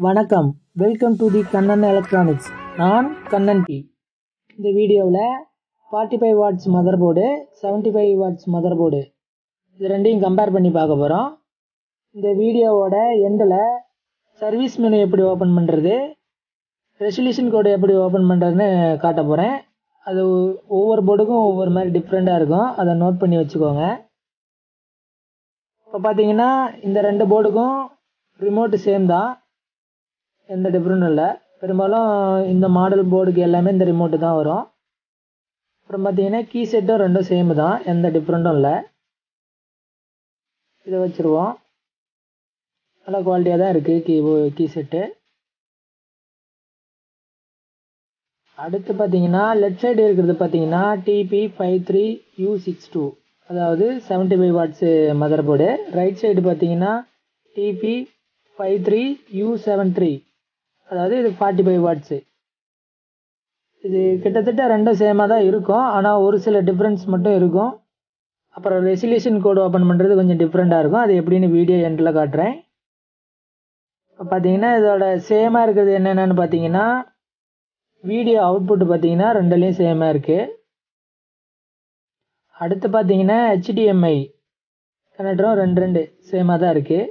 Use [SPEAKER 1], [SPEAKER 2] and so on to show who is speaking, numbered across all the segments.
[SPEAKER 1] வணக்கம் welcome to the Kannan electronics நான் Kannan B இந்த வீடியோவில் forty five watts mother board seventy five watts mother board இது ரெண்டையும் கம்பேர் பண்ணி பார்க்க போகிறோம் இந்த வீடியோவோட எண்டில் சர்வீஸ் மெனு எப்படி ஓப்பன் பண்ணுறது ரெசல்யூஷன் கோடு எப்படி ஓப்பன் பண்ணுறதுன்னு காட்ட போகிறேன் அது ஒவ்வொரு போர்டுக்கும் ஒவ்வொரு மாதிரி டிஃப்ரெண்ட்டாக இருக்கும் அதை நோட் பண்ணி வச்சுக்கோங்க இப்போ பார்த்தீங்கன்னா இந்த ரெண்டு போர்டுக்கும் ரிமோட்டு சேம் தான் எந்த டிஃப்ரெண்ட்டும் இல்லை பெரும்பாலும் இந்த மாடல் போர்டுக்கு எல்லாமே இந்த ரிமோட்டு தான் வரும் அப்புறம் பார்த்தீங்கன்னா கீ செட்டும் ரெண்டும் சேம் தான் எந்த டிஃப்ரெண்ட்டும் இல்லை இதை வச்சுருவோம் நல்ல குவாலிட்டியாக தான் இருக்குது கீ கீ செட்டு அடுத்து பார்த்தீங்கன்னா லெஃப்ட் சைடு இருக்கிறது பார்த்தீங்கன்னா DP five three U six two அதாவது seventy five watts mother board right side பார்த்தீங்கன்னா DP five three U seven three அதாவது இது ஃபார்ட்டி ஃபைவ் வாட்ஸு இது கிட்டத்தட்ட ரெண்டும் சேமாக தான் இருக்கும் ஆனால் ஒரு சில டிஃப்ரென்ஸ் மட்டும் இருக்கும் அப்புறம் ரெசல்யூஷன் கோடு ஓப்பன் பண்ணுறது கொஞ்சம் டிஃப்ரெண்ட்டாக இருக்கும் அது எப்படின்னு வீடியோ எண்டில் காட்டுறேன் இப்போ பார்த்தீங்கன்னா இதோட சேமாக இருக்கிறது என்னென்னு பார்த்தீங்கன்னா வீடியோ அவுட்புட் பார்த்தீங்கன்னா ரெண்டுலேயும் சேமாக இருக்குது அடுத்து பார்த்தீங்கன்னா ஹெச்டிஎம்ஐ கனெக்டரும் ரெண்டு ரெண்டு சேமாக தான் இருக்குது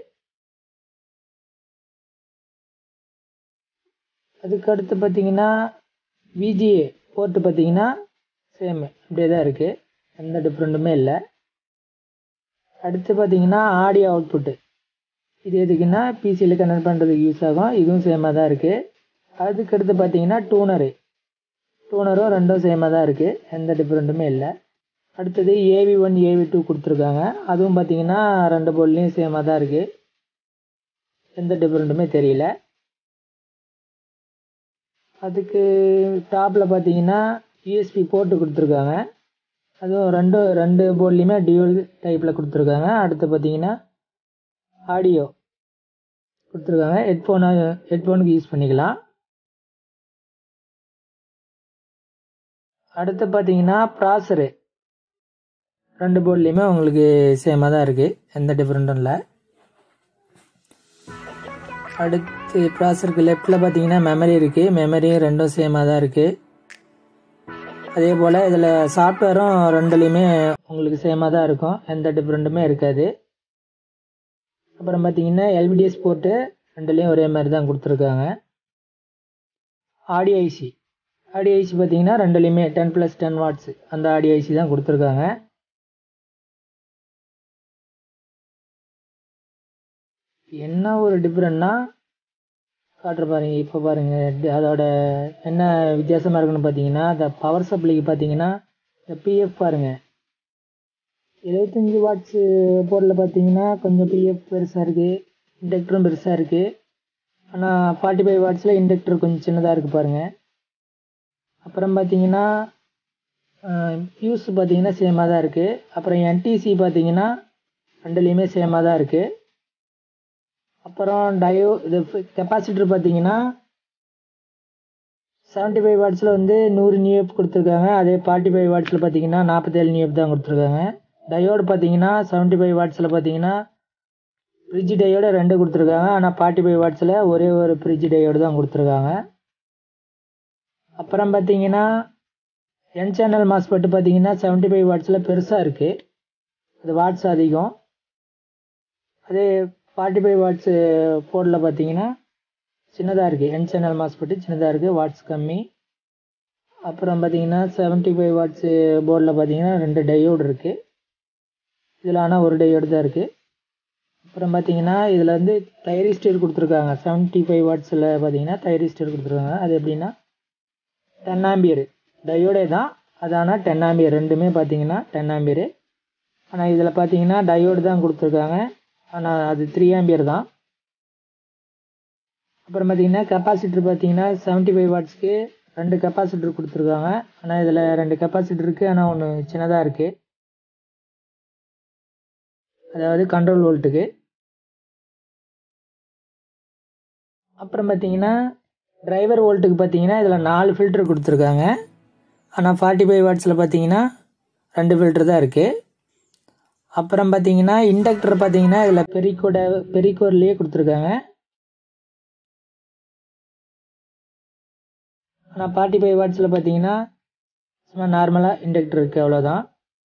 [SPEAKER 1] அதுக்கு அடுத்து பார்த்தீங்கன்னா விஜிஏ போர்ட்டு பார்த்தீங்கன்னா சேமு அப்படியே தான் இருக்குது எந்த டிஃப்ரெண்ட்டுமே இல்லை அடுத்து பார்த்தீங்கன்னா ஆடியோ அவுட்புட்டு இது எதுக்குன்னா பிசியில் கனெக்ட் பண்ணுறதுக்கு யூஸ் ஆகும் இதுவும் சேமாக தான் இருக்குது அதுக்கு அடுத்து பார்த்தீங்கன்னா டூனரு டூனரும் ரெண்டும் சேமாக தான் இருக்குது எந்த டிஃப்ரெண்ட்டுமே இல்லை அடுத்தது ஏவி ஒன் ஏவி டூ கொடுத்துருக்காங்க அதுவும் பார்த்தீங்கன்னா ரெண்டு போர்ட்லேயும் சேமாக தான் இருக்குது எந்த டிஃப்ரெண்ட்டுமே தெரியல அதுக்கு டாப்பில் பார்த்தீங்கன்னா யூஎஸ்பி போர்ட்டு கொடுத்துருக்காங்க அதுவும் ரெண்டு ரெண்டு போர்ட்லேயுமே டியூல் டைப்பில் கொடுத்துருக்காங்க அடுத்து பார்த்தீங்கன்னா ஆடியோ கொடுத்துருக்காங்க ஹெட்ஃபோனு ஹெட்ஃபோனுக்கு யூஸ் பண்ணிக்கலாம் அடுத்து பார்த்தீங்கன்னா ப்ராசரு ரெண்டு போர்ட்லேயுமே உங்களுக்கு சேமாக தான் இருக்குது எந்த டிஃப்ரெண்ட்டும் இல்லை அடுத்து ப்ராசருக்கு லெஃப்டில் பார்த்தீங்கன்னா மெமரி இருக்குது மெமரியும் ரெண்டும் சேமாக தான் இருக்குது அதே போல் இதில் சாஃப்ட்வேரும் ரெண்டுலேயுமே உங்களுக்கு சேமாக தான் இருக்கும் எந்த டிஃப்ரெண்ட்டுமே இருக்காது அப்புறம் பார்த்தீங்கன்னா எல்பிடிஎஸ் போர்ட்டு ரெண்டுலேயும் ஒரே மாதிரி தான் கொடுத்துருக்காங்க ஆடியோ ஐசி ஆடியோ ஐசி பார்த்தீங்கன்னா ரெண்டுலேயுமே டென் ப்ளஸ் டென் வாட்ஸ் அந்த ஆடியோ ஐசி தான் கொடுத்துருக்காங்க என்ன ஒரு டிஃப்ரெண்ட்னா காட்டுற பாருங்க இப்போ பாருங்கள் அதோட என்ன வித்தியாசமாக இருக்குன்னு பார்த்தீங்கன்னா இந்த பவர் சப்ளைக்கு பார்த்தீங்கன்னா இந்த பிஎஃப் பாருங்கள் எழுபத்தஞ்சி வாட்ஸு போர்டில் பார்த்தீங்கன்னா கொஞ்சம் பிஎஃப் பெருசாக இருக்குது இண்டக்டரும் பெருசாக இருக்குது ஆனால் ஃபார்ட்டி ஃபைவ் வாட்ஸில் இண்டக்டர் கொஞ்சம் சின்னதாக இருக்குது பாருங்கள் அப்புறம் பார்த்தீங்கன்னா ஃபியூஸ் பார்த்தீங்கன்னா சேமாக தான் இருக்குது அப்புறம் என்டிசி பார்த்தீங்கன்னா ரெண்டுலேயுமே சேமாக தான் இருக்குது அப்புறம் டயோ இது கெப்பாசிட்டர் பார்த்தீங்கன்னா செவன்ட்டி ஃபைவ் வாட்ஸில் வந்து நூறு நியூஎப் கொடுத்துருக்காங்க அதே ஃபார்ட்டி ஃபைவ் வாட்ஸில் பார்த்தீங்கன்னா நாற்பத்தேழு நியூஎப் தான் கொடுத்துருக்காங்க டயோடு பார்த்தீங்கன்னா செவன்ட்டி ஃபைவ் வாட்ஸில் பார்த்தீங்கன்னா ஃப்ரிட்ஜ் டயோடு ரெண்டு கொடுத்துருக்காங்க ஆனால் ஃபார்ட்டி ஃபைவ் வாட்ஸில் ஒரே ஒரு ஃப்ரிட்ஜ் டயோடு தான் கொடுத்துருக்காங்க அப்புறம் பார்த்தீங்கன்னா என் சேனல் மாஸ்பெட்டு பார்த்தீங்கன்னா செவன்ட்டி ஃபைவ் வாட்ஸில் பெருசாக இருக்குது அது வாட்ஸ் அதிகம் அதே ஃபார்ட்டி ஃபைவ் வாட்ஸு போர்டில் பார்த்தீங்கன்னா சின்னதாக இருக்குது என் சேனல் மாஸ்பெட்டு சின்னதாக இருக்குது வாட்ஸ் கம்மி அப்புறம் பார்த்தீங்கன்னா செவன்ட்டி ஃபைவ் வாட்ஸு போர்டில் பார்த்தீங்கன்னா ரெண்டு டையோடு இருக்குது இதில் ஆனால் ஒரு டையோடு தான் இருக்குது அப்புறம் பார்த்தீங்கன்னா இதில் வந்து தைரிஸ்டர் கொடுத்துருக்காங்க செவன்ட்டி ஃபைவ் வாட்ஸில் பார்த்தீங்கன்னா தைரிஸ்டர் கொடுத்துருக்காங்க அது எப்படின்னா டென் ஆம்பியர் டயோடே தான் அது ஆனால் டென் ஆம்பியர் ரெண்டுமே பார்த்தீங்கன்னா டென் ஆம்பியரு ஆனால் இதில் பார்த்தீங்கன்னா டயோடு தான் கொடுத்துருக்காங்க ஆனால் அது த்ரீ ஆம்பியர் தான் அப்புறம் பார்த்தீங்கன்னா கெப்பாசிட்டர் பார்த்தீங்கன்னா செவன்ட்டி ஃபைவ் வாட்ஸ்க்கு ரெண்டு கெப்பாசிட்டர் கொடுத்துருக்காங்க ஆனால் இதில் ரெண்டு கெப்பாசிட்டர் இருக்குது ஆனால் ஒன்று சின்னதாக இருக்குது அதாவது கண்ட்ரோல் வோல்ட்டுக்கு அப்புறம் பார்த்தீங்கன்னா டிரைவர் வோல்ட்டுக்கு பார்த்தீங்கன்னா இதில் நாலு ஃபில்ட்ரு கொடுத்துருக்காங்க ஆனால் ஃபார்ட்டி ஃபைவ் வாட்ஸில் பார்த்தீங்கன்னா ரெண்டு ஃபில்ட்ரு தான் இருக்குது அப்புறம் பார்த்தீங்கன்னா இண்டக்டர் பார்த்தீங்கன்னா இதில் பெரிக்கோட பெரிக்கோர்லேயே கொடுத்துருக்காங்க ஆனால் ஃபார்ட்டி ஃபைவ் வாட்ஸில் பார்த்தீங்கன்னா சும்மா நார்மலாக இண்டக்டர் இருக்குது அவ்வளோதான்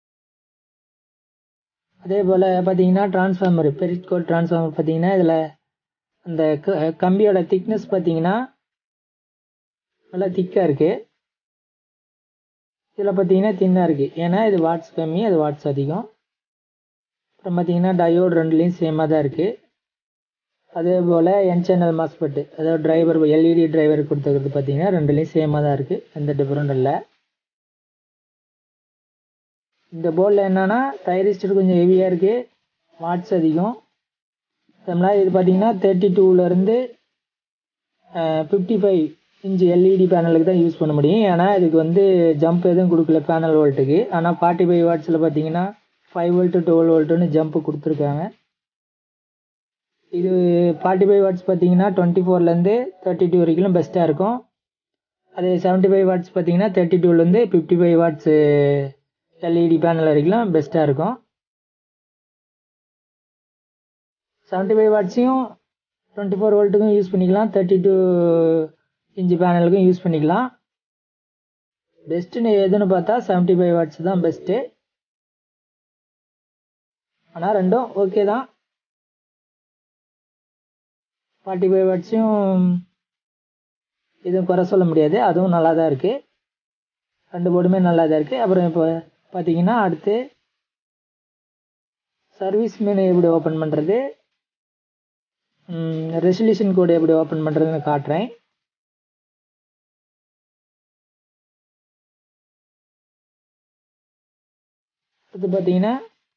[SPEAKER 1] அதே போல் பார்த்தீங்கன்னா டிரான்ஸ்ஃபார்மர் பெரிட் கோட் டிரான்ஸ்ஃபார்மர் பார்த்தீங்கன்னா இதில் அந்த கம்பியோட திக்னஸ் பார்த்தீங்கன்னா நல்லா திக்காக இருக்குது இதில் பார்த்தீங்கன்னா தின்னாக இருக்குது ஏன்னா இது வாட்ஸ் கம்மி அது வாட்ஸ் அதிகம் அப்புறம் பார்த்தீங்கன்னா டயோடு ரெண்டுலேயும் சேமாக தான் இருக்குது அதே போல் என் சேனல் மாஸ்பெட்டு அதாவது டிரைவர் எல்இடி டிரைவர் கொடுத்துருக்கிறது பார்த்தீங்கன்னா ரெண்டுலேயும் சேமாக தான் இருக்குது எந்த டிஃப்ரெண்ட் இல்லை இந்த போர்டில் என்னென்னா தைரிஸ்டர் கொஞ்சம் ஹெவியாக இருக்குது வாட்ஸ் அதிகம் அதனால் இது பார்த்தீங்கன்னா தேர்ட்டி டூலேருந்து ஃபிஃப்டி ஃபைவ் இன்ச்சு எல்இடி பேனலுக்கு தான் யூஸ் பண்ண முடியும் ஏன்னா இதுக்கு வந்து ஜம்ப் எதுவும் கொடுக்கல பேனல் வோல்ட்டுக்கு ஆனால் ஃபார்ட்டி ஃபைவ் வாட்ஸில் பார்த்தீங்கன்னா ஃபைவ் வோல்ட்டு டுவெல் வோல்ட்டுன்னு ஜம்ப்பு கொடுத்துருக்காங்க இது ஃபார்ட்டி ஃபைவ் வாட்ஸ் பார்த்தீங்கன்னா டுவெண்ட்டி ஃபோர்லேருந்து தேர்ட்டி டூ வரைக்கும் பெஸ்ட்டாக இருக்கும் அதே செவன்ட்டி ஃபைவ் வாட்ஸ் பார்த்தீங்கன்னா தேர்ட்டி டூலேருந்து fifty five watts LED panel வரைக்கும் பெஸ்ட்டாக இருக்கும் செவன்ட்டி ஃபைவ் வாட்ஸையும் டுவெண்ட்டி ஃபோர் வோல்ட்டுக்கும் யூஸ் பண்ணிக்கலாம் தேர்ட்டி டூ இன்ச்சு பேனலுக்கும் யூஸ் பண்ணிக்கலாம் பெஸ்ட்டுன்னு எதுன்னு பார்த்தா செவன்ட்டி ஃபைவ் வாட்ஸ் தான் பெஸ்ட்டு ஆனால் ரெண்டும் ஓகே தான் ஃபார்ட்டி ஃபைவ் வாட்ஸையும் எதுவும் குறை சொல்ல முடியாது அதுவும் நல்லா தான் இருக்குது ரெண்டு போர்டுமே நல்லா தான் இருக்குது அப்புறம் இப்போ பார்த்தீங்கன்னா அடுத்து சர்வீஸ் மெனு எப்படி ஓப்பன் பண்ணுறது ரெசல்யூஷன் கோடு எப்படி ஓப்பன் பண்ணுறதுன்னு காட்டுறேன் இது பார்த்தீங்கன்னா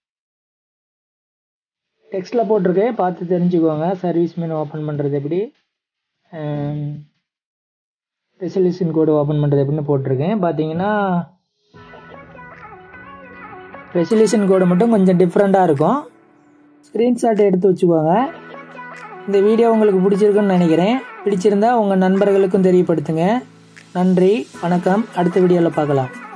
[SPEAKER 1] டெக்ஸ்ட்டில் போட்டிருக்கேன் பார்த்து தெரிஞ்சுக்கோங்க சர்வீஸ் மெனு ஓப்பன் பண்ணுறது எப்படி ரெசல்யூஷன் கோடு ஓப்பன் பண்ணுறது எப்படின்னு போட்டிருக்கேன் பார்த்தீங்கன்னா ரெசல்யூஷன் கோடு மட்டும் கொஞ்சம் டிஃப்ரெண்ட்டாக இருக்கும் ஸ்க்ரீன்ஷாட் எடுத்து வச்சுக்கோங்க இந்த வீடியோ உங்களுக்கு பிடிச்சிருக்குன்னு நினைக்கிறேன் பிடிச்சிருந்தா உங்கள் நண்பர்களுக்கும் தெரியப்படுத்துங்க நன்றி வணக்கம் அடுத்த வீடியோவில் பார்க்கலாம்